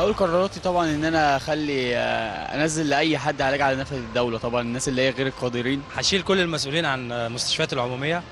اول قراراتي طبعا ان انا اخلي آه، انزل لاي حد علاج على نفقه الدوله طبعا الناس اللي هي غير القادرين هشيل كل المسؤولين عن المستشفيات العموميه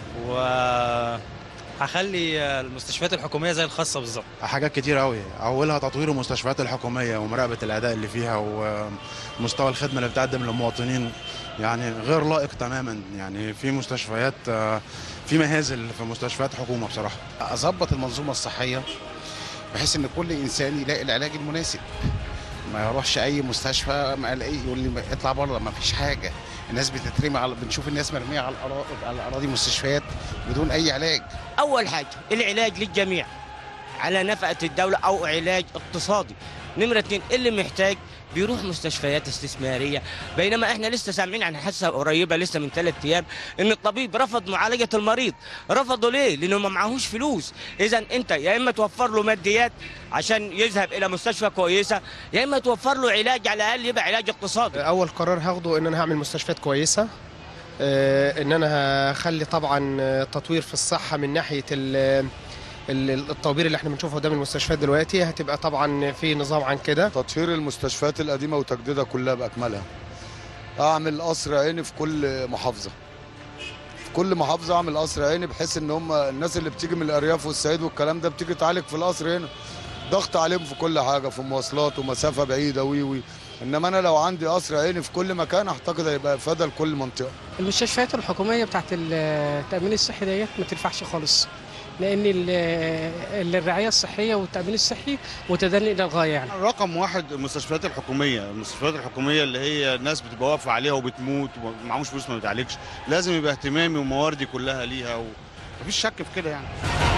وهخلي المستشفيات الحكوميه زي الخاصه بالظبط حاجات كتير قوي اولها تطوير المستشفيات الحكوميه ومراقبه الاداء اللي فيها ومستوى الخدمه اللي بتقدم للمواطنين يعني غير لائق تماما يعني في مستشفيات آه، في مهازل في مستشفيات حكومه بصراحه اظبط المنظومه الصحيه بحيث ان كل انسان يلاقي العلاج المناسب ما يروحش اي مستشفى ما الاقي يقول لي اطلع بره ما فيش حاجه الناس بتترمي على بنشوف الناس مرميه على الاراضي على اراضي مستشفيات بدون اي علاج اول حاجه العلاج للجميع على نفقه الدوله او علاج اقتصادي نمره اتنين اللي محتاج بيروح مستشفيات استثماريه بينما احنا لسه سامعين عن حادثه قريبه لسه من ثلاث ايام ان الطبيب رفض معالجه المريض رفضه ليه لانه ما معهوش فلوس اذا انت يا اما توفر له ماديات عشان يذهب الى مستشفى كويسه يا اما توفر له علاج على الاقل يبقى علاج اقتصادي اول قرار هاخده ان انا هعمل مستشفيات كويسه آه، ان انا هخلي طبعا آه، تطوير في الصحه من ناحيه ال- ال- التطوير اللي احنا بنشوفه قدام المستشفيات دلوقتي هتبقى طبعا في نظام عن كده تطهير المستشفيات القديمه وتجديدها كلها باكملها اعمل قصر عيني في كل محافظه في كل محافظه اعمل قصر عيني بحيث ان هم الناس اللي بتيجي من الارياف والصعيد والكلام ده بتيجي تعالج في القصر هنا ضغط عليهم في كل حاجه في مواصلات ومسافه بعيده وي وي انما انا لو عندي قصر عيني في كل مكان اعتقد هيبقى افاده لكل منطقه المستشفيات الحكوميه بتاعت التامين الصحي ديت ما تنفعش خالص لان ال- ال- الرعايه الصحيه والتامين الصحي متدني الى الغايه يعني رقم واحد المستشفيات الحكوميه المستشفيات الحكوميه اللي هي الناس بتبقى واقفه عليها وبتموت ومعهوش فلوس ما بتعالجش لازم يبقى اهتمامي ومواردي كلها ليها ومفيش شك في كده يعني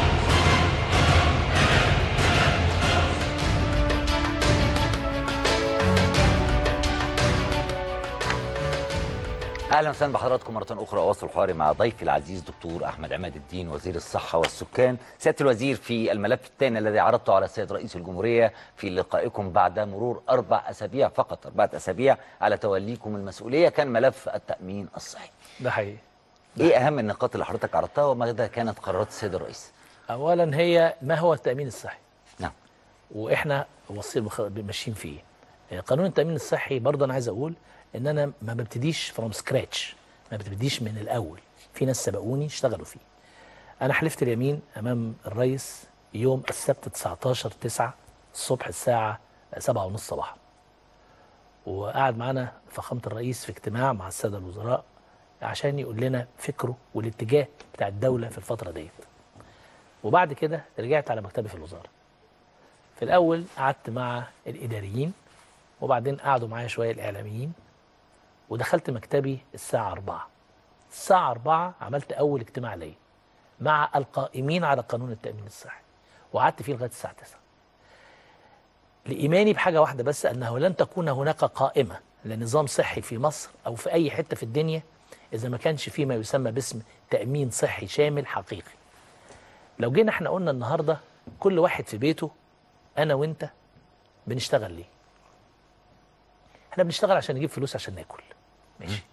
اهلا وسهلا بحضراتكم مره اخرى اواصل حواري مع ضيفي العزيز دكتور احمد عماد الدين وزير الصحه والسكان سياده الوزير في الملف الثاني الذي عرضته على السيد رئيس الجمهوريه في لقائكم بعد مرور اربع اسابيع فقط اربعه اسابيع على توليكم المسؤوليه كان ملف التامين الصحي ده حقيقي ايه اهم النقاط اللي حضرتك عرضتها وماذا كانت قرارات السيد الرئيس اولا هي ما هو التامين الصحي نعم واحنا واصلين بخ- ماشيين فيه آه، قانون التامين الصحي برضه انا عايز اقول ان انا ما ببتديش فروم سكراتش ما ببتديش من الاول في ناس سبقوني اشتغلوا فيه انا حلفت اليمين امام الرئيس يوم السبت 19 9 الصبح الساعه 7 ونص صباحا وقعد معانا فخامه الرئيس في اجتماع مع الساده الوزراء عشان يقول لنا فكره والاتجاه بتاع الدوله في الفتره ديت وبعد كده رجعت على مكتبي في الوزاره في الاول قعدت مع الاداريين وبعدين قعدوا معايا شويه الاعلاميين ودخلت مكتبي الساعه 4 الساعه 4 عملت اول اجتماع ليا مع القائمين على قانون التامين الصحي وقعدت فيه لغايه الساعه 9 لايماني بحاجه واحده بس انه لن تكون هناك قائمه لنظام صحي في مصر او في اي حته في الدنيا اذا ما كانش فيه ما يسمى باسم تامين صحي شامل حقيقي لو جينا احنا قلنا النهارده كل واحد في بيته انا وانت بنشتغل ليه احنا بنشتغل عشان نجيب فلوس عشان ناكل ماشي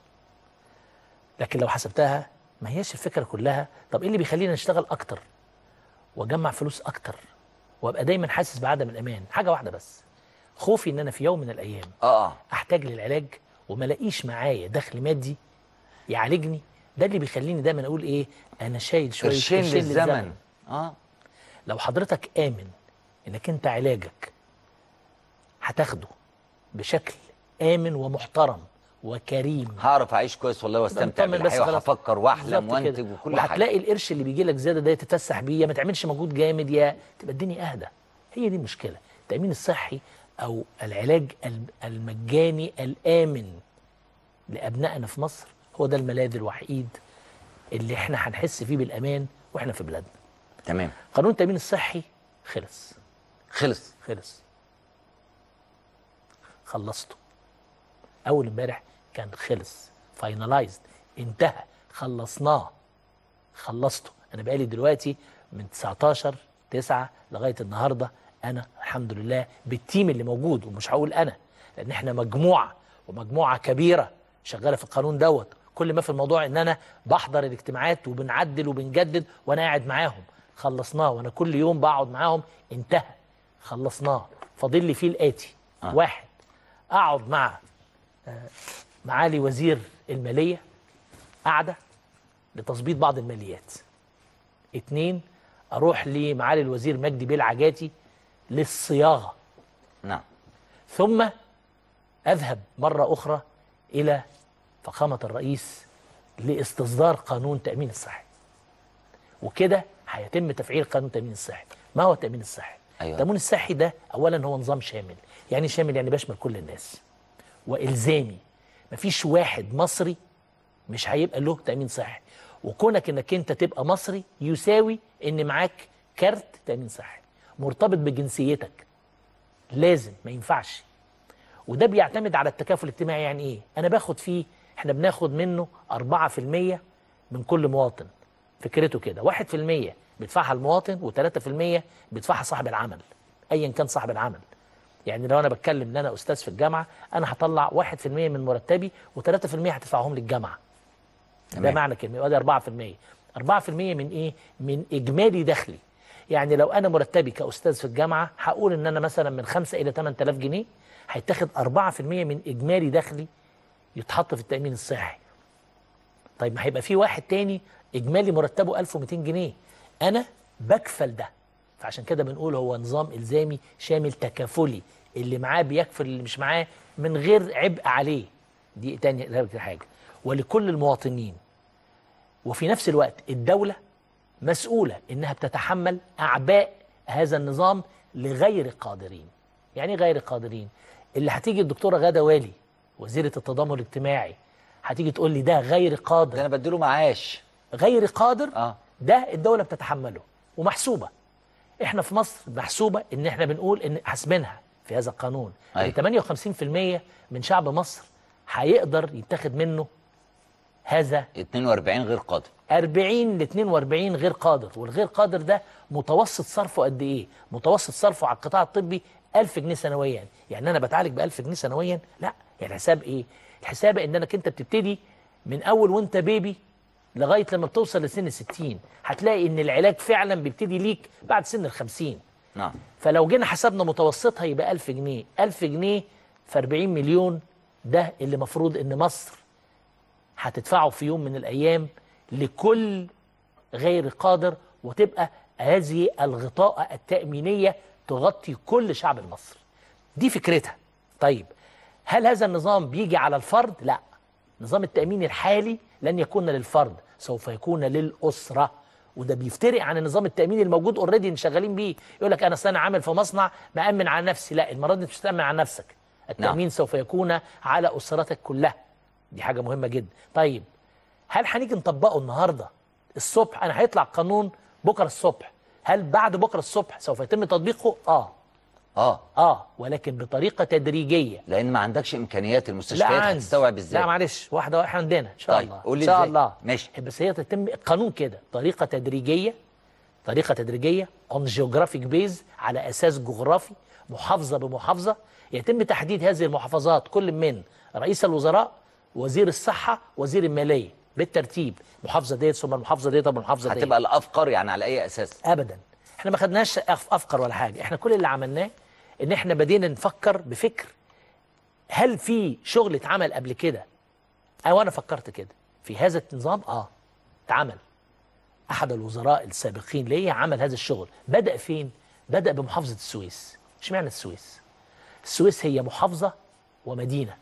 لكن لو حسبتها ما هياش الفكره كلها طب ايه اللي بيخلينا نشتغل اكتر واجمع فلوس اكتر وابقى دايما حاسس بعدم الامان حاجه واحده بس خوفي ان انا في يوم من الايام اه احتاج للعلاج وما الاقيش معايا دخل مادي يعالجني ده اللي بيخليني دايما اقول ايه انا شايل شويه قرشين للزمن اه لو حضرتك امن انك انت علاجك هتاخده بشكل امن ومحترم وكريم هعرف اعيش كويس والله واستمتع مطمن بالحياه خلاص. وهفكر واحلم بالظبط كده. وانتج وكل حاجه وهتلاقي القرش اللي بيجي لك زياده ده تتفسح بيه يا ما تعملش مجهود جامد يا تبقى الدنيا اهدى هي دي المشكله التامين الصحي او العلاج الم- المجاني الامن لابنائنا في مصر هو ده الملاذ الوحيد اللي احنا هنحس فيه بالامان واحنا في بلادنا تمام قانون التامين الصحي خلص خلص خلص خلصته اول امبارح كان خلص فاينلايزد انتهى خلصناه خلصته انا بقالي دلوقتي من 19 9 لغايه النهارده انا الحمد لله بالتيم اللي موجود ومش هقول انا لان احنا مجموعه ومجموعه كبيره شغاله في القانون دوت كل ما في الموضوع ان انا بحضر الاجتماعات وبنعدل وبنجدد وانا قاعد معاهم خلصناه وانا كل يوم بقعد معاهم انتهى خلصناه فاضل لي فيه الاتي آه. واحد اقعد مع آه، معالي وزير الماليه قاعده لتظبيط بعض الماليات اتنين اروح لمعالي الوزير مجدي بيه العجاتي للصياغه نعم ثم اذهب مره اخرى الى فخامه الرئيس لاستصدار قانون تامين الصحي وكده هيتم تفعيل قانون التامين الصحي ما هو التامين الصحي أيوة. التامين الصحي ده اولا هو نظام شامل يعني شامل يعني بيشمل كل الناس والزامي مفيش واحد مصري مش هيبقى له تامين صحي وكونك انك انت تبقى مصري يساوي ان معاك كارت تامين صحي مرتبط بجنسيتك لازم ما ينفعش وده بيعتمد على التكافل الاجتماعي يعني ايه انا باخد فيه احنا بناخد منه 4% من كل مواطن فكرته كده 1% بيدفعها المواطن و3% بيدفعها صاحب العمل ايا كان صاحب العمل يعني لو انا بتكلم ان انا استاذ في الجامعه انا هطلع 1% من مرتبي و3% هتدفعهم للجامعه ده تمام. معنى كلمه يبقى ده 4% 4% من ايه من اجمالي دخلي يعني لو انا مرتبي كاستاذ في الجامعه هقول ان انا مثلا من 5 الى 8000 جنيه هيتاخد 4% من اجمالي دخلي يتحط في التامين الصحي طيب ما هيبقى في واحد تاني اجمالي مرتبه 1200 جنيه انا بكفل ده فعشان كده بنقول هو نظام الزامي شامل تكافلي اللي معاه بيكفل اللي مش معاه من غير عبء عليه دي تاني ده حاجه ولكل المواطنين وفي نفس الوقت الدوله مسؤوله انها بتتحمل اعباء هذا النظام لغير قادرين يعني إيه غير قادرين اللي هتيجي الدكتوره غاده والي وزيره التضامن الاجتماعي هتيجي تقول لي ده غير قادر ده انا بديله معاش غير قادر اه ده الدوله بتتحمله ومحسوبه احنا في مصر محسوبه ان احنا بنقول ان حاسبينها في هذا القانون أيوة. ان 58% من شعب مصر هيقدر يتاخد منه هذا 42 غير قادر 40 ل 42 غير قادر والغير قادر ده متوسط صرفه قد ايه متوسط صرفه على القطاع الطبي 1000 جنيه سنويا يعني انا بتعالج ب 1000 جنيه سنويا لا يعني الحساب ايه الحساب انك انت بتبتدي من اول وانت بيبي لغايه لما بتوصل لسن 60 هتلاقي ان العلاج فعلا بيبتدي ليك بعد سن ال 50 نعم فلو جينا حسبنا متوسطها يبقى 1000 جنيه 1000 جنيه في 40 مليون ده اللي مفروض ان مصر هتدفعه في يوم من الايام لكل غير قادر وتبقى هذه الغطاء التأمينية تغطي كل شعب مصر دي فكرتها طيب هل هذا النظام بيجي على الفرد؟ لا نظام التأمين الحالي لن يكون للفرد سوف يكون للأسرة وده بيفترق عن النظام التأمين الموجود اوريدي شغالين بيه يقول لك أنا أصل أنا عامل في مصنع مأمن على نفسي لا المرة دي مش تأمن على نفسك التأمين نعم. سوف يكون على أسرتك كلها دي حاجة مهمة جدا طيب هل هنيجي نطبقه النهارده الصبح انا هيطلع قانون بكره الصبح هل بعد بكره الصبح سوف يتم تطبيقه اه اه اه ولكن بطريقه تدريجيه لان ما عندكش امكانيات لا المستشفيات عندي. هتستوعب ازاي لا معلش واحده واحده عندنا ان شاء طيب، الله قول لي ان شاء إزاي؟ الله ماشي. بس هي تتم قانون كده طريقه تدريجيه طريقه تدريجيه اون جيوغرافيك بيز على اساس جغرافي محافظه بمحافظه يتم تحديد هذه المحافظات كل من رئيس الوزراء وزير الصحه وزير الماليه بالترتيب محافظه ديت ثم المحافظه ديت ثم المحافظه ديت هتبقى الافقر يعني على اي اساس ابدا احنا ما خدناش أف- افكر ولا حاجه احنا كل اللي عملناه ان احنا بدينا نفكر بفكر هل في شغل اتعمل قبل كده او انا فكرت كده في هذا النظام اه اتعمل احد الوزراء السابقين ليا عمل هذا الشغل بدا فين بدا بمحافظه السويس اشمعنى السويس السويس هي محافظه ومدينه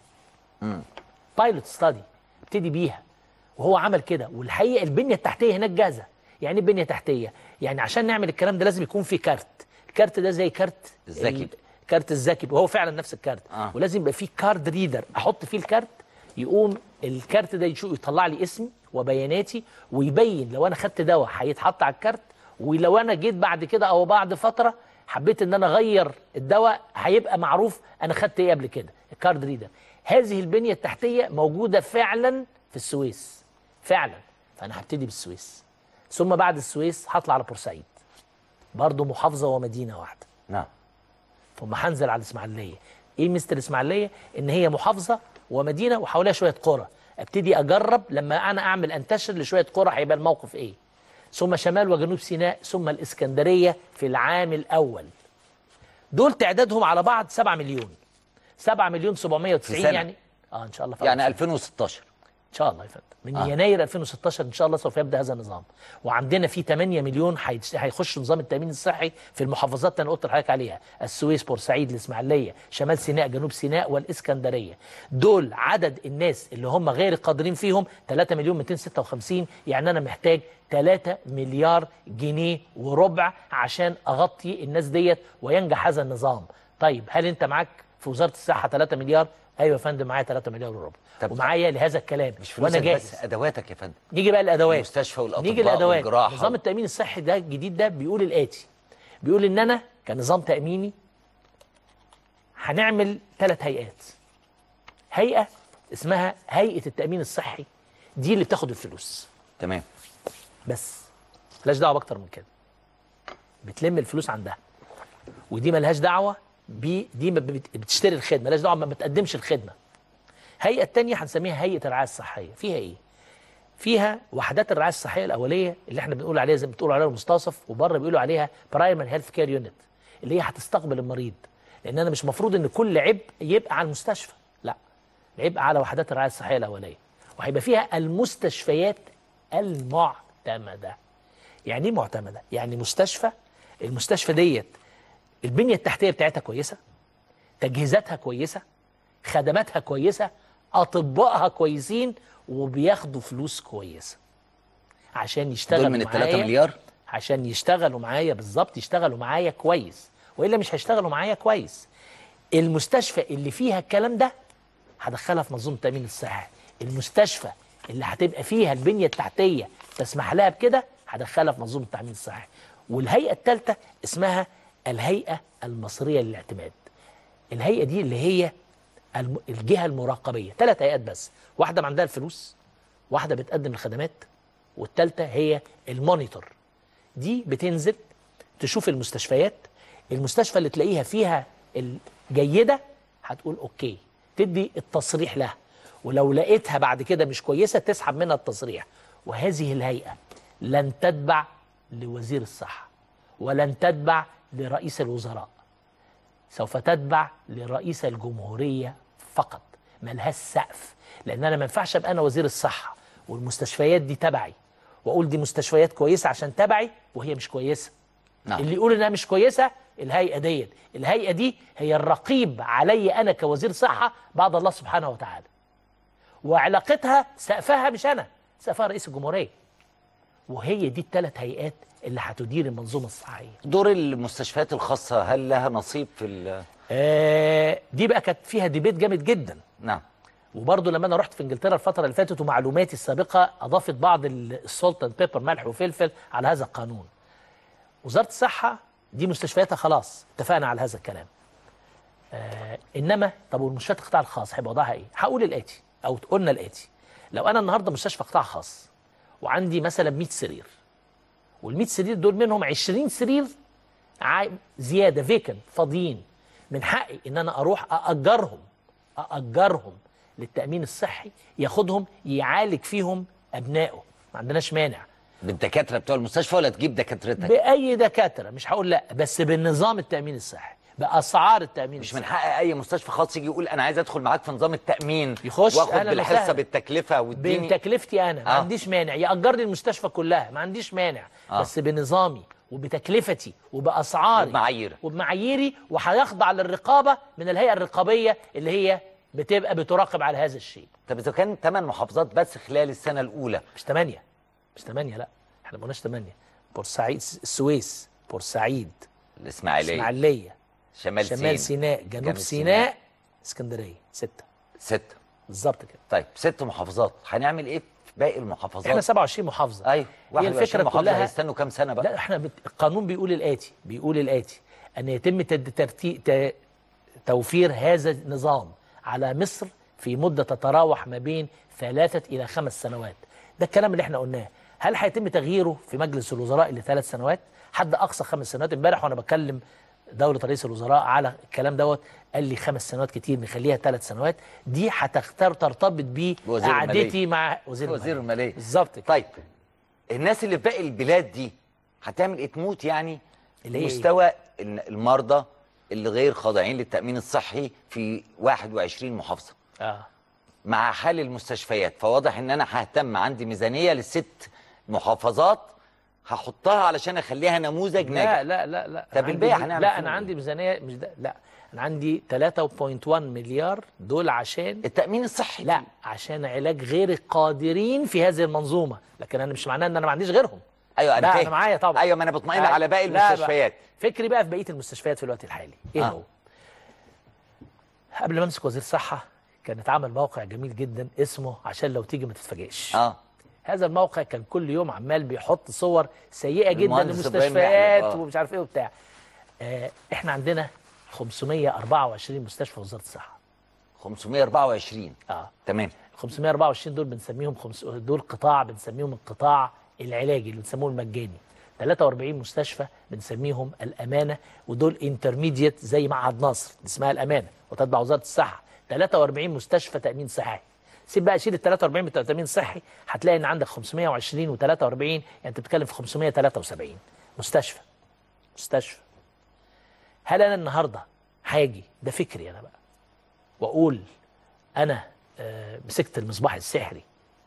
بايلوت ستادي ابتدي بيها وهو عمل كده والحقيقه البنيه التحتيه هناك جاهزه يعني ايه بنيه تحتيه يعني عشان نعمل الكلام ده لازم يكون في كارت الكارت ده زي كارت الذكي. ال- كارت الذكي وهو فعلا نفس الكارت آه. ولازم يبقى في كارد ريدر احط فيه الكارت يقوم الكارت ده يشو- يطلع لي اسمي وبياناتي ويبين لو انا خدت دواء هيتحط على الكارت ولو انا جيت بعد كده او بعد فتره حبيت ان انا اغير الدواء هيبقى معروف انا خدت ايه قبل كده الكارد ريدر هذه البنيه التحتيه موجوده فعلا في السويس فعلا فانا هبتدي بالسويس ثم بعد السويس هطلع على بورسعيد برضه محافظه ومدينه واحده نعم ثم هنزل على الاسماعيليه ايه مستر الاسماعيليه ان هي محافظه ومدينه وحواليها شويه قرى ابتدي اجرب لما انا اعمل انتشر لشويه قرى هيبقى الموقف ايه ثم شمال وجنوب سيناء ثم الاسكندريه في العام الاول دول تعدادهم على بعض 7 مليون 7 مليون 790 في سنة. يعني اه ان شاء الله في يعني أول سنة. 2016 ان شاء الله يا فندم من آه. آه. يناير 2016 ان شاء الله سوف يبدا هذا النظام وعندنا في 8 مليون هيتش- هيخش نظام التامين الصحي في المحافظات اللي انا قلت لحضرتك عليها السويس بورسعيد الاسماعيليه شمال سيناء جنوب سيناء والاسكندريه دول عدد الناس اللي هم غير قادرين فيهم 3 مليون 256 يعني انا محتاج 3 مليار جنيه وربع عشان اغطي الناس ديت وينجح هذا النظام طيب هل انت معاك في وزاره الصحه 3 مليار ايوه يا فندم معايا 3 مليار وربع طب ومعايا لهذا الكلام مش وانا فلوسك جاهز بس ادواتك يا فندم نيجي بقى الادوات المستشفى والاطباء نيجي الادوات والجراحه نظام التامين الصحي ده الجديد ده بيقول الاتي بيقول ان انا كنظام تاميني هنعمل ثلاث هيئات هيئه اسمها هيئه التامين الصحي دي اللي بتاخد الفلوس تمام بس ملهاش دعوه باكتر من كده بتلم الفلوس عندها ودي ملهاش دعوه ب دي ما بت- بتشتري الخدمه ملهاش دعوه ما بتقدمش الخدمه الهيئه الثانيه هنسميها هيئه الرعايه الصحيه فيها ايه فيها وحدات الرعايه الصحيه الاوليه اللي احنا بنقول عليها زي ما بتقولوا عليها المستوصف وبره بيقولوا عليها برايمري هيلث كير يونت اللي هي هتستقبل المريض لان انا مش مفروض ان كل عبء يبقى على المستشفى لا العبء على وحدات الرعايه الصحيه الاوليه وهيبقى فيها المستشفيات المعتمده يعني ايه معتمده يعني مستشفى المستشفى ديت البنيه التحتيه بتاعتها كويسه تجهيزاتها كويسه خدماتها كويسه اطبائها كويسين وبياخدوا فلوس كويسه عشان يشتغلوا دول من ال 3 معايا- مليار عشان يشتغلوا معايا بالظبط يشتغلوا معايا كويس والا مش هيشتغلوا معايا كويس المستشفى اللي فيها الكلام ده هدخلها في منظومه التامين الصحي المستشفى اللي هتبقى فيها البنيه التحتيه تسمح لها بكده هدخلها في منظومه التامين الصحي والهيئه الثالثه اسمها الهيئه المصريه للاعتماد الهيئه دي اللي هي الم- الجهه المراقبيه ثلاث هيئات بس واحده عندها الفلوس واحده بتقدم الخدمات والثالثه هي المونيتور دي بتنزل تشوف المستشفيات المستشفى اللي تلاقيها فيها الجيده هتقول اوكي تدي التصريح لها ولو لقيتها بعد كده مش كويسه تسحب منها التصريح وهذه الهيئه لن تتبع لوزير الصحه ولن تتبع لرئيس الوزراء سوف تتبع لرئيس الجمهوريه فقط ملهاش سقف لان انا ما ينفعش ابقى انا وزير الصحه والمستشفيات دي تبعي واقول دي مستشفيات كويسه عشان تبعي وهي مش كويسه نعم. اللي يقول انها مش كويسه الهيئه ديت الهيئه دي هي الرقيب علي انا كوزير صحه بعد الله سبحانه وتعالى وعلاقتها سقفها مش انا سقفها رئيس الجمهوريه وهي دي الثلاث هيئات اللي هتدير المنظومه الصحيه دور المستشفيات الخاصه هل لها نصيب في ال- آه دي بقى كانت فيها ديبيت جامد جدا نعم وبرضه لما انا رحت في انجلترا الفتره اللي فاتت ومعلوماتي السابقه اضافت بعض السولت اند بيبر ملح وفلفل على هذا القانون وزاره الصحه دي مستشفياتها خلاص اتفقنا على هذا الكلام آه انما طب والمستشفيات القطاع الخاص هيبقى وضعها ايه هقول الاتي او قلنا الاتي لو انا النهارده مستشفى قطاع خاص وعندي مثلا 100 سرير وال 100 سرير دول منهم 20 سرير عا- زياده فيكن فاضيين من حقي ان انا اروح ااجرهم ااجرهم للتامين الصحي ياخدهم يعالج فيهم ابنائه ما عندناش مانع بالدكاتره بتوع المستشفى ولا تجيب دكاترتك باي دكاتره مش هقول لا بس بالنظام التامين الصحي باسعار التامين مش من حق اي مستشفى خاص يجي يقول انا عايز ادخل معاك في نظام التامين يخش واخد أهلاً بالحصه وسهلاً. بالتكلفه واديني بتكلفتي انا ما آه. عنديش مانع ياجر لي المستشفى كلها ما عنديش مانع آه. بس بنظامي وبتكلفتي وباسعاري وبمعايير. وبمعاييري وهيخضع للرقابه من الهيئه الرقابيه اللي هي بتبقى بتراقب على هذا الشيء طب اذا كان ثمان محافظات بس خلال السنه الاولى مش ثمانيه مش ثمانيه لا احنا ما قلناش ثمانيه بورسعيد السويس بورسعيد الاسماعيليه اسماعيليه شمال, شمال سيناء سيناء جنوب, جنوب سيناء اسكندريه سته ستة بالظبط كده طيب ست محافظات هنعمل ايه في باقي المحافظات احنا 27 محافظه ايوه هي 21 الفكره محافظه كلها هيستنوا كام سنه بقى لا احنا بت... القانون بيقول الاتي بيقول الاتي ان يتم تد... ترتي... ت... توفير هذا النظام على مصر في مده تتراوح ما بين ثلاثه الى خمس سنوات ده الكلام اللي احنا قلناه هل هيتم تغييره في مجلس الوزراء لثلاث سنوات حد اقصى خمس سنوات امبارح وانا بكلم دوله رئيس الوزراء على الكلام دوت قال لي خمس سنوات كتير نخليها ثلاث سنوات دي هتختار ترتبط وزير بقعدتي المالية. مع وزير وزير الماليه بالظبط كده طيب الناس اللي في باقي البلاد دي هتعمل ايه تموت يعني اللي هي إيه؟ مستوى ال- المرضى اللي غير خاضعين للتامين الصحي في 21 محافظه اه مع حال المستشفيات فواضح ان انا ههتم عندي ميزانيه للست محافظات هحطها علشان اخليها نموذج لا ناجح لا لا لا طب أنا البيع عندي- هنعمل لا فيهم انا إيه؟ عندي ميزانيه مش ده لا انا عندي 3.1 مليار دول عشان التامين الصحي لا عشان علاج غير القادرين في هذه المنظومه لكن انا مش معناه ان انا ما عنديش غيرهم ايوه انا لا فاهم انا معايا طبعا ايوه ما انا بطمئن آه، على باقي لا بقى. المستشفيات فكري بقى في بقيه المستشفيات في الوقت الحالي ايه آه. هو قبل ما امسك وزير الصحه كان اتعمل موقع جميل جدا اسمه عشان لو تيجي ما تتفاجئش اه هذا الموقع كان كل يوم عمال بيحط صور سيئه جدا المهندس إبراهيم لمستشفيات محلب، آه. ومش عارف ايه وبتاع آه احنا عندنا 524 مستشفى في وزاره الصحه 524 اه تمام 524 دول بنسميهم خمس... دول قطاع بنسميهم القطاع العلاجي اللي بنسموه المجاني 43 مستشفى بنسميهم الامانه ودول انترميديت زي معهد ناصر دي اسمها الامانه وتتبع وزاره الصحه 43 مستشفى تامين صحي سيب بقى شيل ال 43 بتوع تامين صحي هتلاقي ان عندك 520 و43 يعني انت بتتكلم في 573 مستشفى مستشفى هل انا النهارده هاجي ده فكري انا بقى واقول انا آه، مسكت المصباح السحري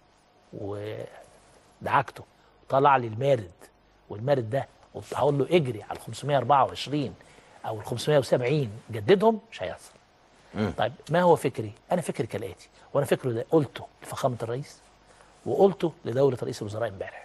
ودعكته وطلع لي المارد والمارد ده هقول له اجري على ال 524 او ال 570 جددهم مش هيحصل طيب ما هو فكري؟ انا فكري كالاتي وانا فكره ده قلته لفخامه الرئيس وقلته لدوله رئيس الوزراء امبارح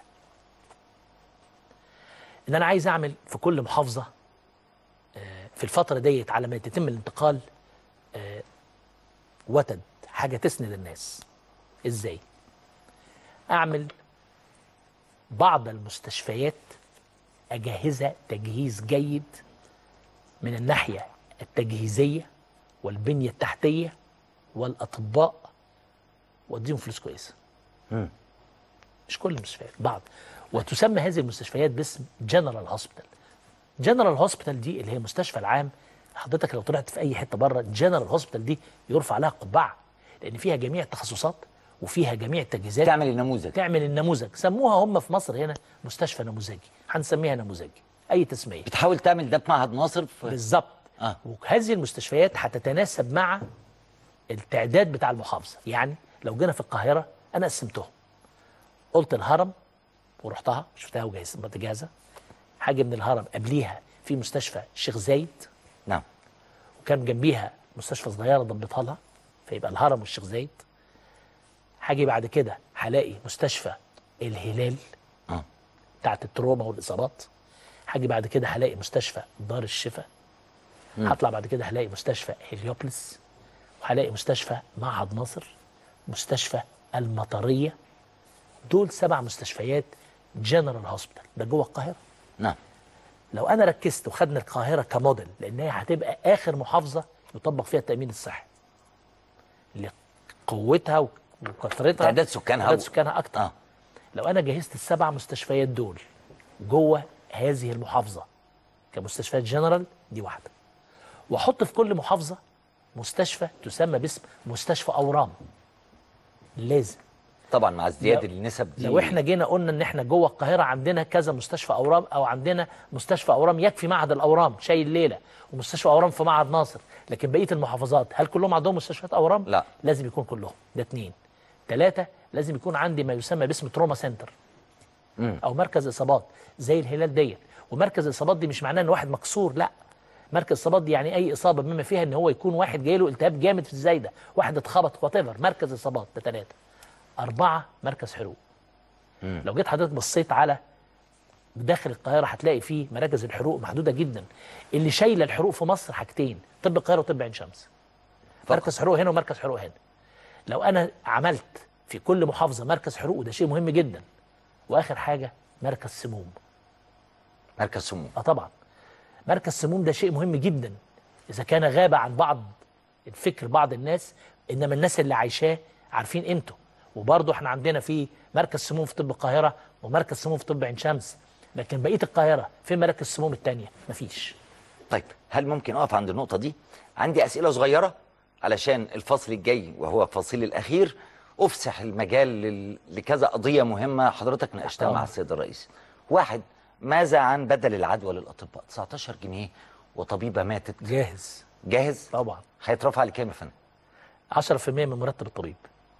ان انا عايز اعمل في كل محافظه آه، في الفتره ديت على ما يتم الانتقال آه، وتد حاجه تسند الناس ازاي اعمل بعض المستشفيات اجهزها تجهيز جيد من الناحيه التجهيزيه والبنيه التحتيه والاطباء واديهم فلوس كويسه مش كل المستشفيات بعض وتسمى هذه المستشفيات باسم جنرال هوسبيتال جنرال هوسبيتال دي اللي هي المستشفى العام حضرتك لو طلعت في اي حته بره جنرال هوسبيتال دي يرفع لها قبعه لان فيها جميع التخصصات وفيها جميع التجهيزات تعمل النموذج تعمل النموذج سموها هم في مصر هنا مستشفى نموذجي هنسميها نموذجي اي تسميه بتحاول تعمل ده في معهد ناصر في بالظبط آه. وهذه المستشفيات هتتناسب مع التعداد بتاع المحافظه يعني لو جينا في القاهره انا قسمتهم قلت الهرم ورحتها شفتها وجاهزه جاهزه حاجه من الهرم قبليها في مستشفى الشيخ زايد نعم وكان جنبيها مستشفى صغيره ضمتها لها فيبقى الهرم والشيخ زايد هاجي بعد كده هلاقي مستشفى الهلال آه. بتاعت التروما والاصابات هاجي بعد كده هلاقي مستشفى دار الشفاء هطلع بعد كده هلاقي مستشفى هليوبلس وهلاقي مستشفى معهد ناصر مستشفى المطريه دول سبع مستشفيات جنرال هوسبيتال ده جوه القاهره نعم لو انا ركزت وخدنا القاهره كموديل لان هي هتبقى اخر محافظه يطبق فيها التامين الصحي لقوتها و- وكثرتها تعداد سكانها تعداد و- سكانها اكتر آه. لو انا جهزت السبع مستشفيات دول جوه هذه المحافظه كمستشفيات جنرال دي واحده واحط في كل محافظه مستشفى تسمى باسم مستشفى اورام لازم طبعا مع ازدياد لو- النسب دي لو احنا جينا قلنا ان احنا جوه القاهره عندنا كذا مستشفى اورام او عندنا مستشفى اورام يكفي معهد الاورام شايل الليله ومستشفى اورام في معهد ناصر لكن بقيه المحافظات هل كلهم عندهم مستشفيات اورام؟ لا. لازم يكون كلهم ده اتنين ثلاثه لازم يكون عندي ما يسمى باسم تروما سنتر مم. او مركز اصابات زي الهلال ديت ومركز الاصابات دي مش معناه ان واحد مكسور لا مركز اصابات دي يعني اي اصابه بما فيها ان هو يكون واحد جاي له التهاب جامد في الزايده واحد اتخبط وات مركز اصابات ده ثلاثه اربعه مركز حروق لو جيت حضرتك بصيت على داخل القاهره هتلاقي فيه مراكز الحروق محدوده جدا اللي شايله الحروق في مصر حاجتين طب القاهره وطب عين شمس مركز حروق هنا ومركز حروق هنا لو انا عملت في كل محافظه مركز حروق وده شيء مهم جدا واخر حاجه مركز سموم مركز سموم اه طبعا مركز سموم ده شيء مهم جدا اذا كان غاب عن بعض الفكر بعض الناس انما الناس اللي عايشاه عارفين قيمته وبرضه احنا عندنا في مركز سموم في طب القاهره ومركز سموم في طب عين شمس لكن بقيه القاهره فين مراكز سموم الثانيه مفيش طيب هل ممكن اقف عند النقطه دي عندي اسئله صغيره علشان الفصل الجاي وهو الفصيل الاخير افسح المجال لل- لكذا قضيه مهمه حضرتك ناقشتها مع السيد الرئيس واحد ماذا عن بدل العدوى للاطباء 19 جنيه وطبيبه ماتت جاهز جاهز طبعا هيترفع لكام يا فندم 10% من مرتب الطبيب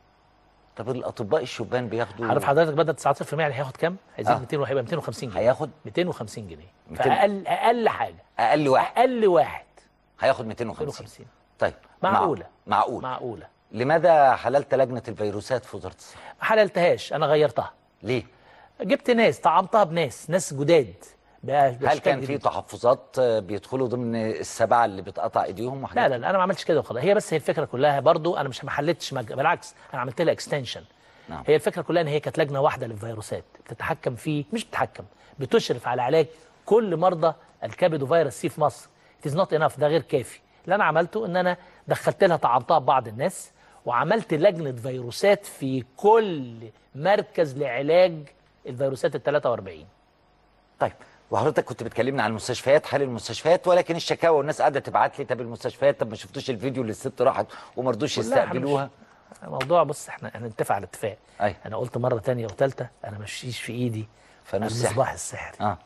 طب الاطباء الشبان بياخدوا عارف حضرتك بدل 19% يعني هياخد كام؟ هيزيد آه. 200 وهيبقى 250 جنيه هياخد 250 جنيه 200 فاقل اقل حاجه اقل واحد اقل واحد هياخد 250 250 طيب معقولة. مع... معقول معقوله لماذا حللت لجنه الفيروسات في وزاره الصحه ما حللتهاش انا غيرتها ليه جبت ناس طعمتها بناس ناس جداد بقى- هل بأشكال كان في جديدة. تحفظات آه، بيدخلوا ضمن السبعه اللي بتقطع ايديهم وحاجات لا لا لا انا ما عملتش كده وخلاص هي بس هي الفكره كلها برضو انا مش ما حلتش مج... بالعكس انا عملت لها اكستنشن نعم. هي الفكره كلها ان هي كانت لجنه واحده للفيروسات بتتحكم فيه مش بتتحكم بتشرف على علاج كل مرضى الكبد وفيروس سي في مصر it is not enough ده غير كافي اللي انا عملته ان انا دخلت لها طعمتها ببعض الناس وعملت لجنه فيروسات في كل مركز لعلاج الفيروسات ال 43 طيب وحضرتك كنت بتكلمنا عن المستشفيات حال المستشفيات ولكن الشكاوى والناس قاعده تبعت لي طب المستشفيات طب ما شفتوش الفيديو اللي الست راحت وما رضوش كلها إحنا يستقبلوها مش- الموضوع بص احنا هنتفق على اتفاق أي. انا قلت مره تانية وثالثه انا مشيش في ايدي فانوس سحر. المصباح السحري اه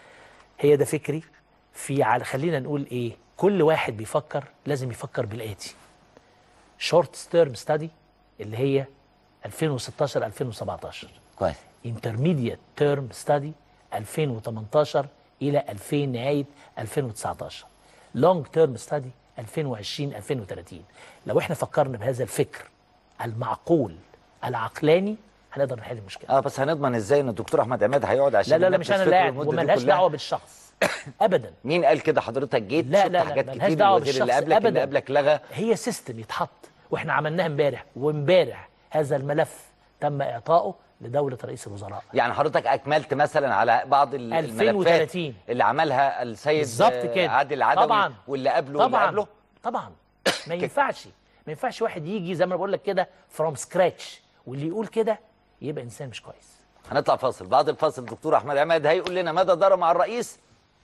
هي ده فكري في على خلينا نقول ايه كل واحد بيفكر لازم يفكر بالاتي شورت تيرم ستادي اللي هي 2016 2017 كويس انترميديت تيرم ستادي 2018 الى 2000 نهايه 2019 لونج تيرم ستادي 2020 2030 لو احنا فكرنا بهذا الفكر المعقول العقلاني هنقدر نحل المشكله اه بس هنضمن ازاي ان الدكتور احمد عماد هيقعد عشان لا لا لا ينفذ مش انا فكره اللي قاعد المدة دي وملهاش كلها؟ دعوه بالشخص ابدا مين قال كده حضرتك جيت لا شفت لا حاجات لا كتير ملهاش دعوه الوزير اللي بالشخص قبلك اللي ابدا قبلك لغى هي سيستم يتحط واحنا عملناها امبارح وامبارح هذا الملف تم اعطائه لدوله رئيس الوزراء يعني حضرتك اكملت مثلا على بعض ال- الملفات 2030. اللي عملها السيد بالظبط آه، كده عادل عدوي طبعا واللي قبله واللي طبعا قبله طبعا ما ينفعش ما ينفعش واحد يجي زي ما بقول لك كده فروم سكراتش واللي يقول كده يبقى انسان مش كويس هنطلع فاصل بعد الفاصل الدكتور احمد عماد هيقول لنا ماذا دار مع الرئيس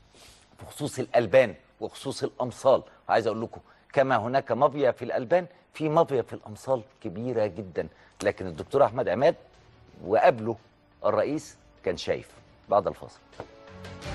بخصوص الالبان وخصوص الامصال وعايز اقول لكم كما هناك مافيا في الالبان في مافيا في الامصال كبيره جدا لكن الدكتور احمد عماد وقبله الرئيس كان شايف بعد الفاصل